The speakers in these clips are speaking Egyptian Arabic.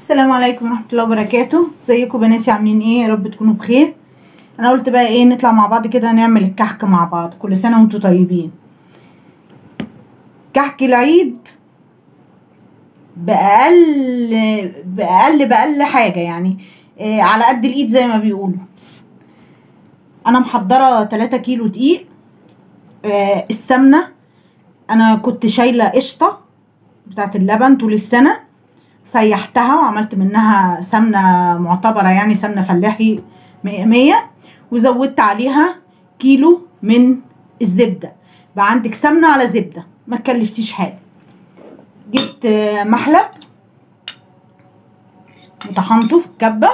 السلام عليكم ورحمة الله وبركاته ازيكم بناتي عاملين ايه يا رب تكونوا بخير انا قلت بقى ايه نطلع مع بعض كده نعمل الكحك مع بعض كل سنة وانتم طيبين كحك العيد بأقل بأقل بأقل حاجة يعني إيه على قد الايد زي ما بيقولوا انا محضرة 3 كيلو دقيق آه السمنة انا كنت شايلة قشطة بتاعت اللبن طول السنة سيحتها وعملت منها سمنة معتبرة يعني سمنة فلاحي مية مية وزودت عليها كيلو من الزبدة بقى عندك سمنة على زبدة ما تكلفتيش حاجة جبت محلب وطحنته في الكبة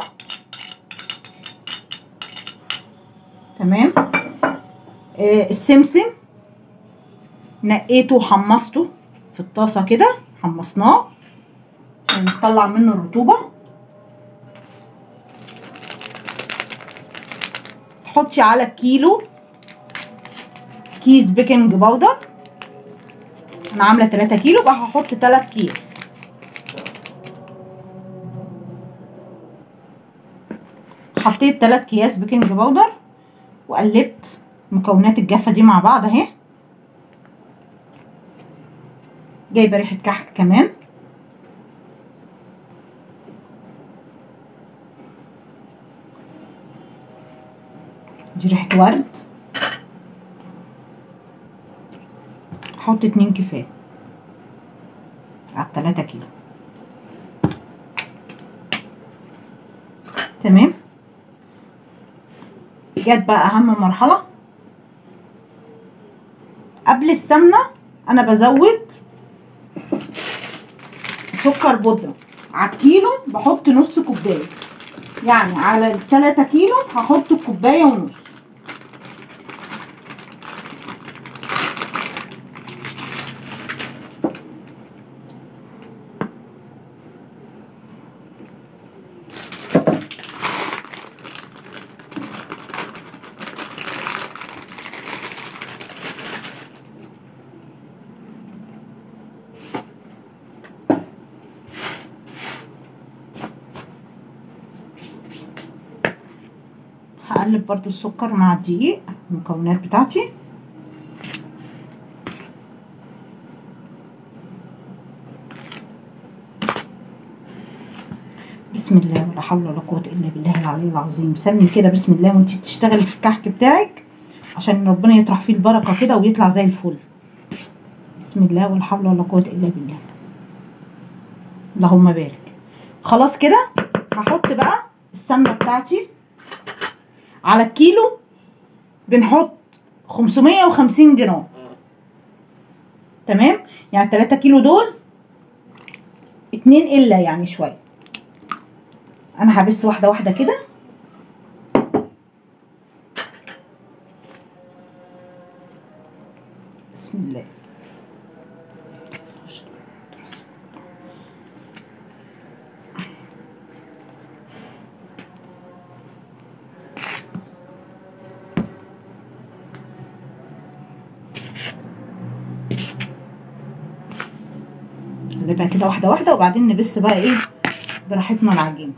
تمام آه السمسم نقيته وحمصته في الطاسة كده حمصناه عشان نطلع منه الرطوبة تحطي على الكيلو كيس بيكنج باودر انا عامله 3 كيلو بقى هحط 3 كيس حطيت 3 اكياس بيكنج باودر وقلبت مكونات الجافه دي مع بعض اهي جايبه ريحه كحك كمان دي ريحه ورد احط اتنين كفايه على التلاتة كيلو تمام جت بقى اهم مرحله قبل السمنه انا بزود سكر بودره على الكيلو بحط نص كوبايه يعني على التلاتة كيلو هحط كوبايه ونص هقلب برضو السكر مع الدقيق المكونات بتاعتي بسم الله ولا حول ولا قوة إلا بالله العلي العظيم سمي كده بسم الله وانتي بتشتغلي في الكحك بتاعك عشان ربنا يطرح فيه البركة كده ويطلع زي الفل بسم الله ولا حول ولا قوة إلا بالله اللهم بارك خلاص كده هحط بقى السمنة بتاعتي على الكيلو بنحط 550 جرام تمام يعني 3 كيلو دول اتنين الا يعني شويه انا هبس واحده واحده كده بسم الله نقلبها كده واحده واحده وبعدين نبس بقى ايه براحتنا العجين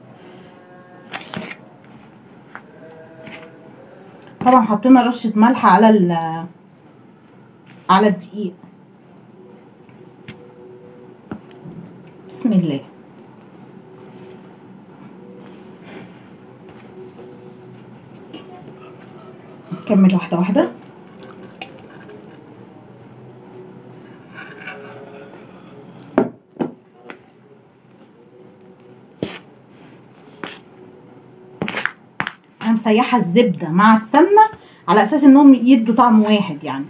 طبعا حطينا رشه ملح على ال على الدقيق بسم الله نكمل واحده واحده انا مسيحه الزبده مع السمنه على اساس انهم يدوا طعم واحد يعني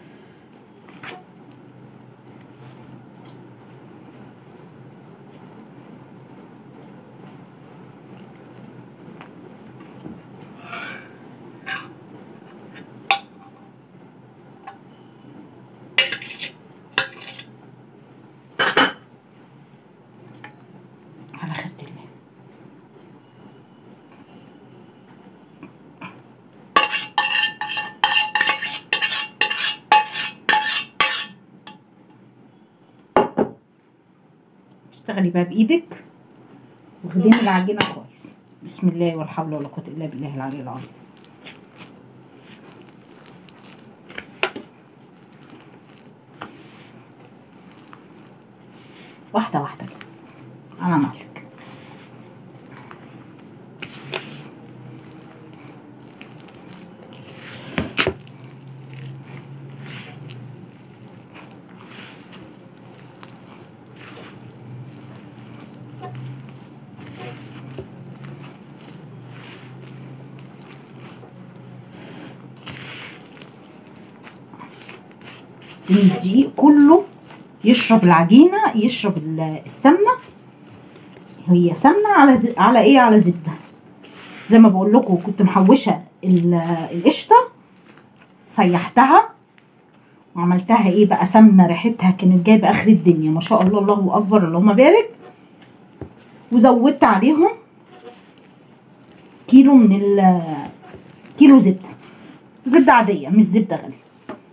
على خيرة الله اشتغلي بقى بايدك واخدين العجينه كويس بسم الله ولا حول ولا قوه الا بالله العلي العظيم واحده واحده كده على مهلك زي الدقيق كله يشرب العجينه يشرب ال- السمنه هي سمنه على ز... على ايه على زبده زي ما بقول لكم كنت محوشه ال- القشطه سيحتها وعملتها ايه بقى سمنه ريحتها كانت جايبه اخر الدنيا ما شاء الله الله اكبر اللهم بارك وزودت عليهم كيلو من ال كيلو زبده زبده عاديه مش زبده غاليه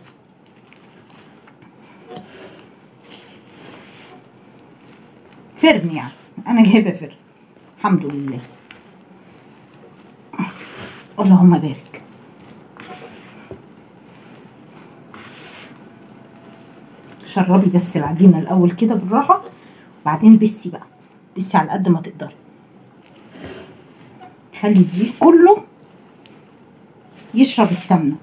فرن يعني انا جايبه فرن الحمد لله اللهم بارك شربي بس العجينه الاول كده بالراحه وبعدين بسي بقى بسي على قد ما تقدري خلي الدقيق كله يشرب السمنه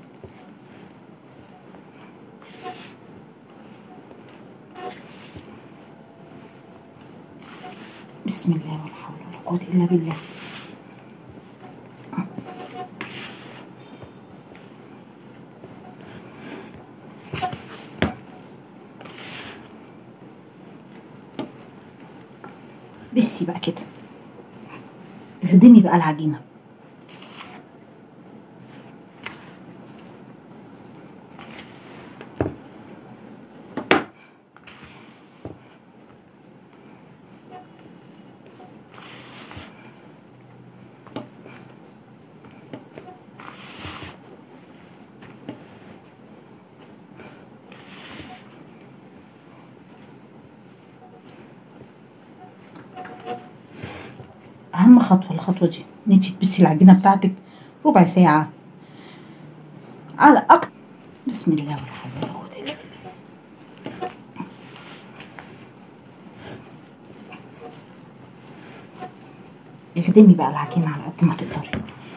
بسم الله ولا حول ولا قوة إلا بالله بسي بقى كده اخدمي بقى العجينة اهم خطوه الخطوه دي ان انت تبسي العجينه بتاعتك ربع ساعه على اكتر بسم الله ولا حول ولا قوه الا بالله اخدمي بقى العجينه على قد ما تقدري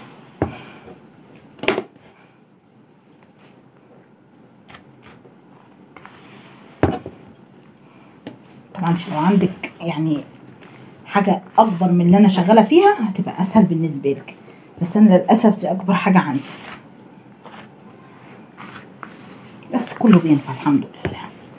طبعا لو عندك يعني حاجة أكبر من اللي أنا شغالة فيها هتبقى أسهل بالنسبة لك بس أنا للأسف دي أكبر حاجة عندي بس كله بينفع الحمد لله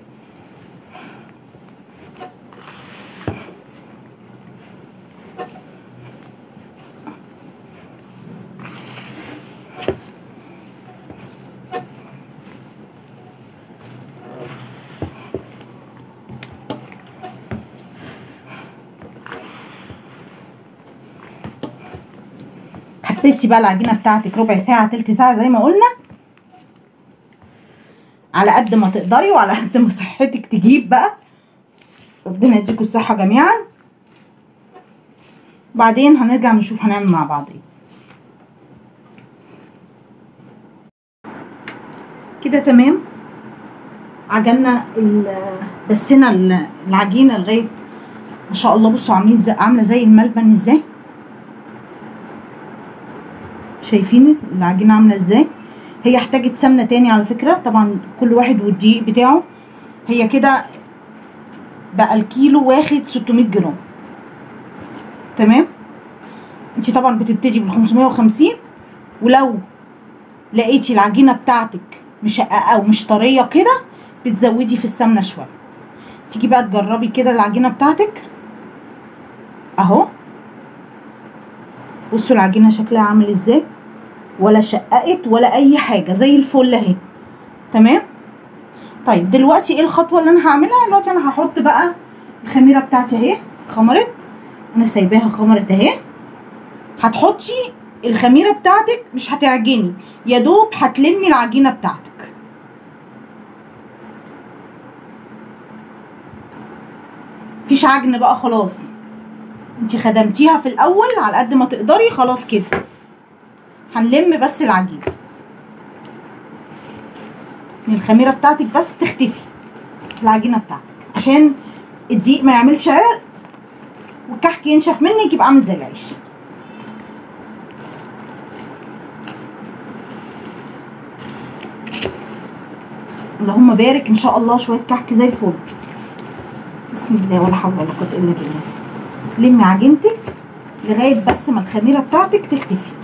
هتبسي بقى العجينه بتاعتك ربع ساعه تلت ساعه زي ما قلنا على قد ما تقدري وعلى قد ما صحتك تجيب بقى ربنا يديكم الصحه جميعا بعدين هنرجع نشوف هنعمل مع بعض ايه كده تمام عجلنا ال- بسنا ال- العجينه لغايه ما شاء الله بصوا عاملين زي عامله زي الملبن ازاي شايفين العجينه عامله ازاي هي احتاجت سمنه تاني على فكره طبعا كل واحد والدقيق بتاعه هي كده بقى الكيلو واخد 600 جرام تمام انت طبعا بتبتدي بال 550 ولو لقيتي العجينه بتاعتك مشققه ومش طريه كده بتزودي في السمنه شويه تيجي بقى تجربي كده العجينه بتاعتك اهو بصوا العجينه شكلها عامل ازاي ولا شققت ولا اي حاجه زي الفل اهي تمام طيب دلوقتي ايه الخطوه اللي انا هعملها دلوقتي انا هحط بقى الخميره بتاعتي اهي خمرت انا سايباها خمرت اهي هتحطي الخميره بتاعتك مش هتعجني يا دوب هتلمي العجينه بتاعتك مفيش عجن بقى خلاص انت خدمتيها في الاول على قد ما تقدري خلاص كده هنلم بس العجينه الخميره بتاعتك بس تختفي العجينه بتاعتك عشان الدقيق ما يعملش عرق والكحك ينشف منك يبقى عامل زي العيش اللهم بارك ان شاء الله شويه كحك زي الفل بسم الله ولا حول ولا قوه الا بالله لمي عجينتك لغايه بس ما الخميره بتاعتك تختفي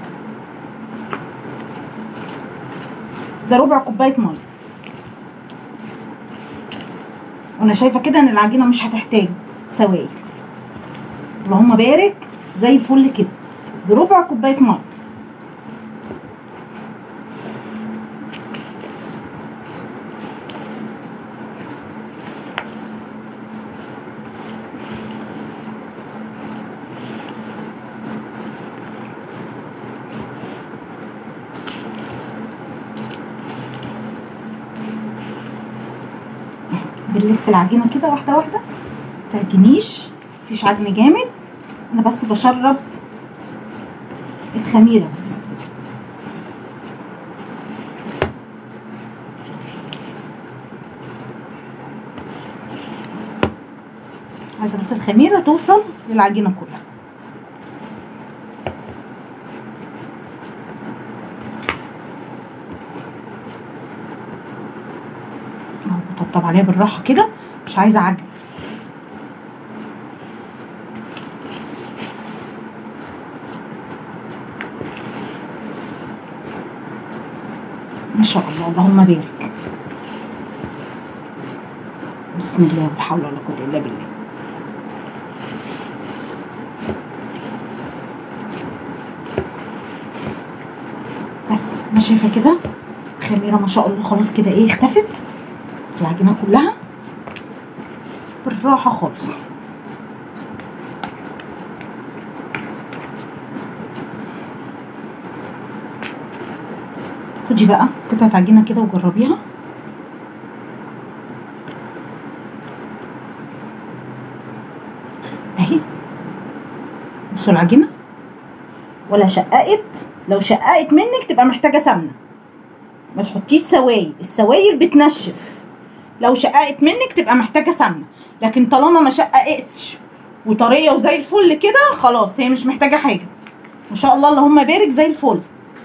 ده ربع كوبايه ميه وانا شايفه كده ان العجينه مش هتحتاج سوائل اللهم بارك زي الفل كده بربع كوبايه ميه بنلف العجينه كده واحده واحده متعجنيش مفيش عجن جامد انا بس بشرب الخميره بس عايزه بس الخميره توصل للعجينه كلها اهو بطبطب عليها بالراحه كده مش عايزه عجن ما شاء الله اللهم بارك بسم الله ولا حول ولا قوه الا بالله بس انا شايفه كده الخميره ما شاء الله خلاص كده ايه اختفت العجينه كلها بالراحه خالص خدي بقى قطعه عجينه كده وجربيها اهي بصوا العجينه ولا شققت لو شققت منك تبقى محتاجه سمنه ما تحطيش سوايل السوايل بتنشف لو شققت منك تبقى محتاجه سمنه لكن طالما ما شققتش وطريه وزي الفل كده خلاص هي مش محتاجه حاجه ما شاء الله اللهم بارك زي الفل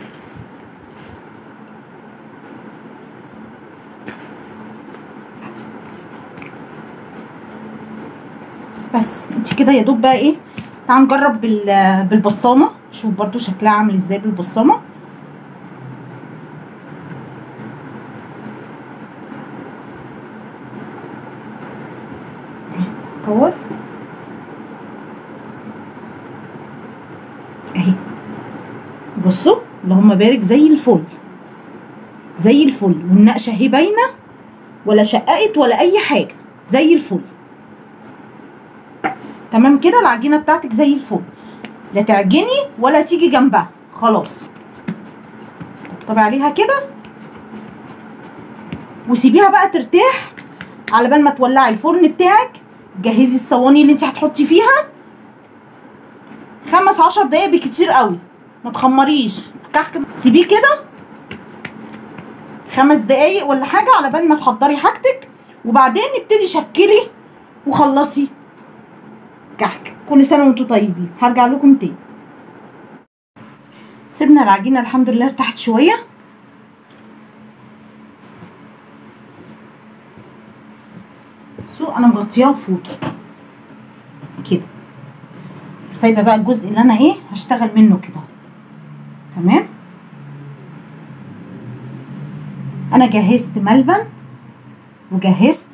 بس انت كده يا دوب بقى ايه تعال نجرب بال- بالبصامه شوف برضو شكلها عامل ازاي بالبصامه كور اهي بصوا اللهم بارك زي الفل زي الفل والنقشه اهي باينه ولا شققت ولا اي حاجه زي الفل تمام كده العجينه بتاعتك زي الفل لا تعجني ولا تيجي جنبها خلاص طبطبي عليها كده وسيبيها بقى ترتاح على بال ما تولعي الفرن بتاعك جهزي الصواني اللي انت هتحطي فيها خمس عشر دقايق بكتير قوي ما تخمريش كحك سيبيه كده خمس دقايق ولا حاجه على بال ما تحضري حاجتك وبعدين ابتدي شكلي وخلصي كحك كل سنه وانتم طيبين هرجع لكم تاني سيبنا العجينه الحمد لله ارتاحت شويه سو انا مغطياها بفوطه كده سايبه بقى الجزء اللي انا ايه هشتغل منه كده تمام انا جهزت ملبن وجهزت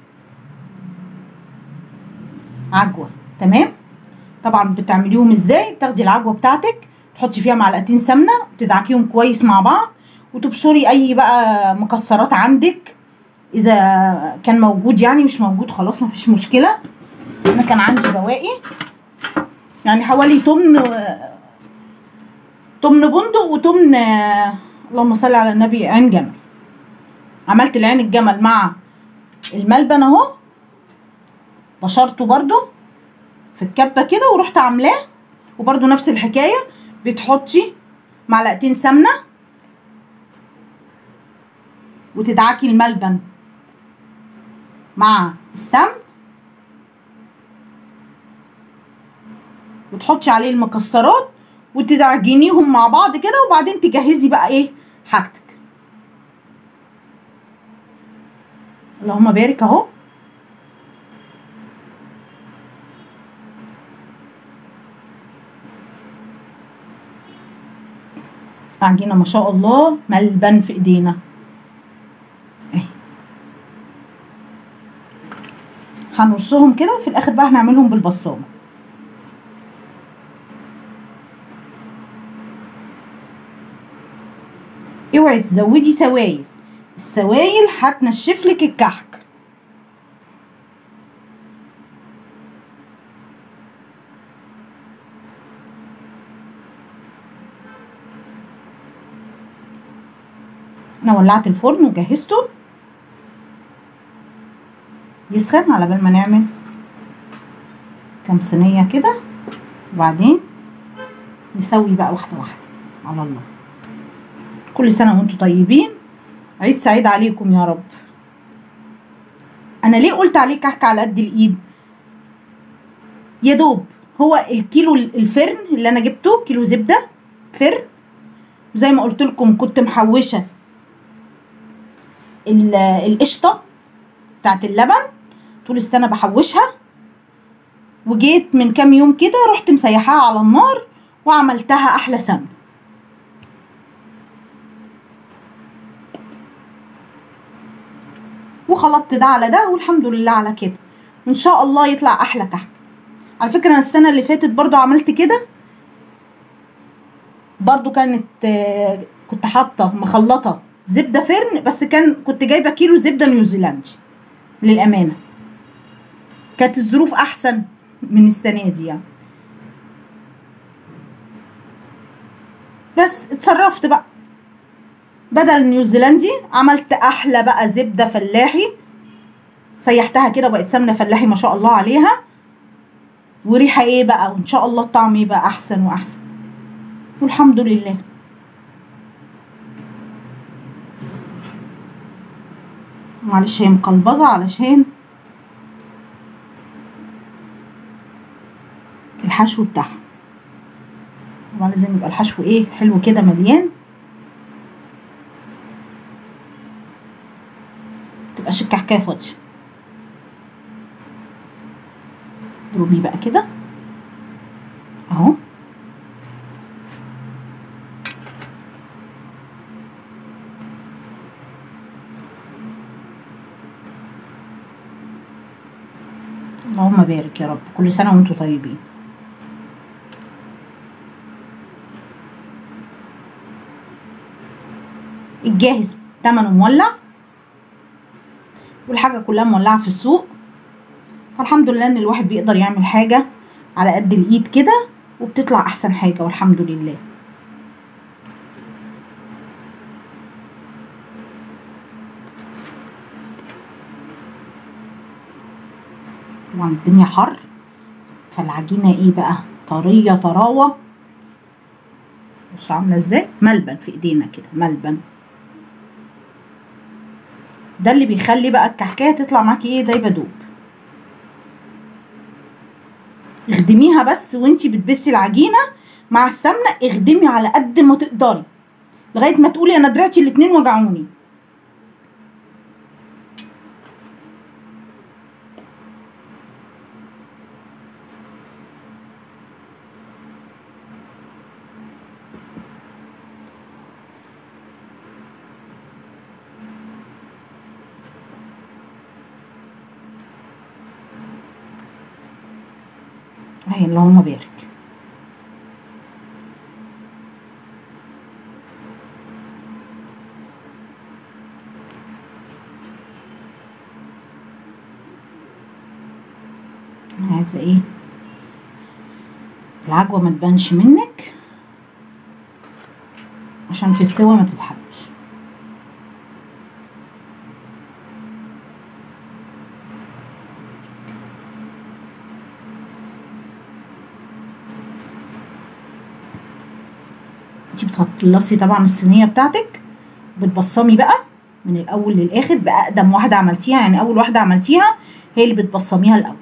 عجوه تمام طبعا بتعمليهم ازاي بتاخدي العجوه بتاعتك تحطي فيها معلقتين سمنه وتدعكيهم كويس مع بعض وتبشري اي بقى مكسرات عندك اذا كان موجود يعني مش موجود خلاص مفيش مشكله انا كان عندي بواقي يعني حوالي تمن تمن بندق وتمن اللهم صل على النبي عين جمل عملت العين الجمل مع الملبن اهو بشرته برضو في الكبه كده ورحت عاملاه وبرده نفس الحكايه بتحطي معلقتين سمنه وتدعكي الملبن مع السمن وتحطي عليه المكسرات وتدعجنيهم مع بعض كده وبعدين تجهزي بقى ايه حاجتك اللهم بارك اهو عجينة ما شاء الله ملبن في ايدينا اهي هنرصهم كده وفي الاخر بقى هنعملهم بالبصامة اوعي تزودي سوايل السوايل هتنشف لك الكحك انا ولعت الفرن وجهزته يسخن على بال ما نعمل كام صينيه كده وبعدين نسوي بقى واحده واحده على الله كل سنه وانتم طيبين عيد سعيد عليكم يا رب انا ليه قلت عليه كحك على قد الايد يا دوب هو الكيلو الفرن اللي انا جبته كيلو زبده فرن زي ما قلت لكم كنت محوشه القشطه بتاعت اللبن طول السنه بحوشها وجيت من كام يوم كده رحت مسيحاها على النار وعملتها احلى سمنه وخلطت ده على ده والحمد لله على كده وان شاء الله يطلع احلى كحك على فكره انا السنه اللي فاتت برضو عملت كده برضو كانت كنت حاطه مخلطه زبده فرن بس كان كنت جايبه كيلو زبده نيوزيلندي للامانه كانت الظروف احسن من السنه دي يعني بس اتصرفت بقى بدل النيوزيلندي عملت احلى بقى زبده فلاحي سيحتها كده وبقت سمنه فلاحي ما شاء الله عليها وريحه ايه بقى وان شاء الله الطعم يبقى احسن واحسن والحمد لله معلش هي مقلبظه علشان الحشو بتاعها طبعا لازم يبقى الحشو ايه حلو كده مليان متبقاش الكحكايه فاضيه اضربيه بقى كده اهو اللهم بارك يا رب كل سنه وانتم طيبين الجاهز تمنه مولع والحاجه كلها مولعه في السوق فالحمد لله ان الواحد بيقدر يعمل حاجه على قد الايد كده وبتطلع احسن حاجه والحمد لله طبعا الدنيا حر فالعجينه ايه بقى طريه طراوه بص عامله ازاي ملبن في ايدينا كده ملبن ده اللي بيخلي بقى الكحكايه تطلع معاكي ايه دايبه دوب اخدميها بس وانتي بتبسي العجينه مع السمنه اخدمي على قد ما تقدري لغايه ما تقولي انا دراعتي الاتنين وجعوني اهي اللهم بارك انا عايزه ايه العجوه ما تبانش منك عشان في السوا ما تتحبش انت بتخلصي طبعا الصينيه بتاعتك بتبصمي بقى من الاول للاخر باقدم واحده عملتيها يعني اول واحده عملتيها هي اللي بتبصميها الاول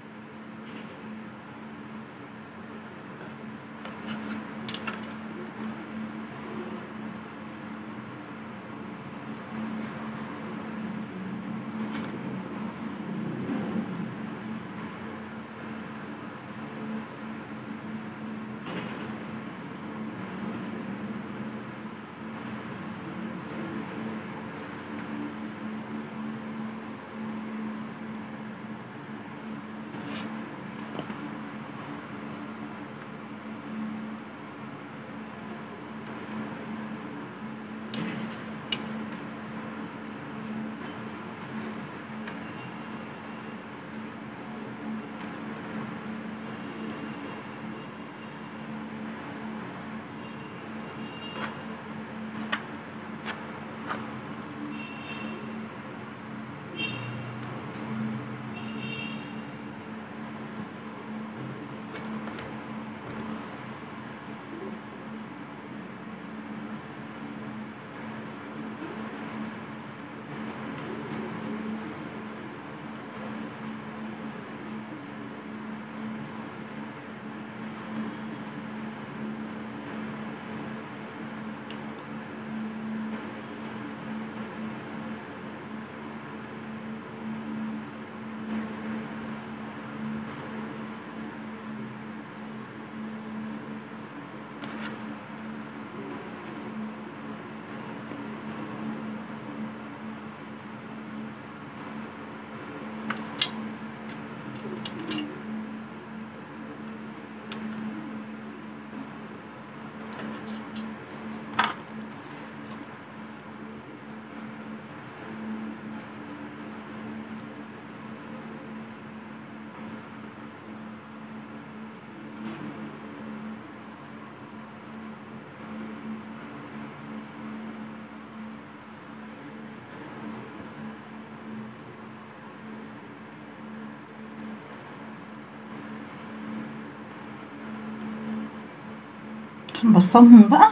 هنبصمهم بقى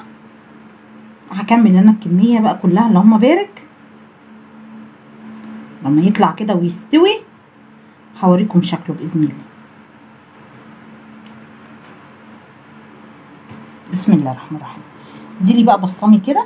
هكمل انا الكميه بقى كلها اللهم بارك لما يطلع كده ويستوي هوريكم شكله باذن الله بسم الله الرحمن الرحيم انزلي بقى بصمي كده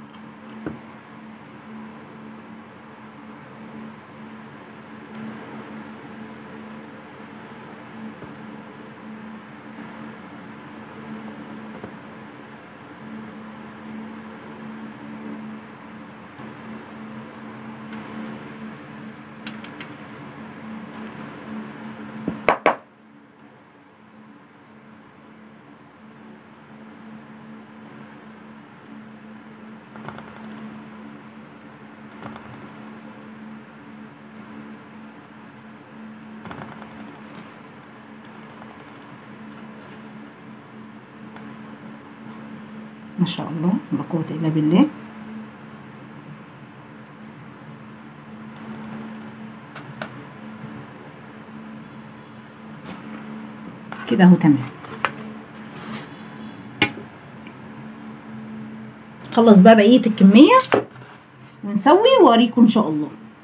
ما شاء الله لا قوة إلا بالله كده اهو تمام خلص بقى بقية الكمية ونسوي واوريكم ان شاء الله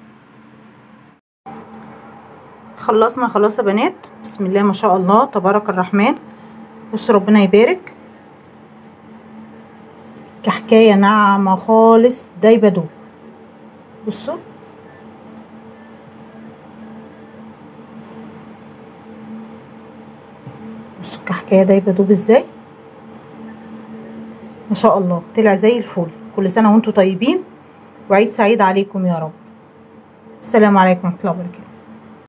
خلصنا خلاص يا بنات بسم الله ما شاء الله تبارك الرحمن بصوا ربنا يبارك كحكايه ناعمه خالص دايبه دوب بصوا بصوا الكحكايه دايبه دوب ازاي ما شاء الله طلع زي الفل كل سنه وانتم طيبين وعيد سعيد عليكم يا رب السلام عليكم ورحمه الله وبركاته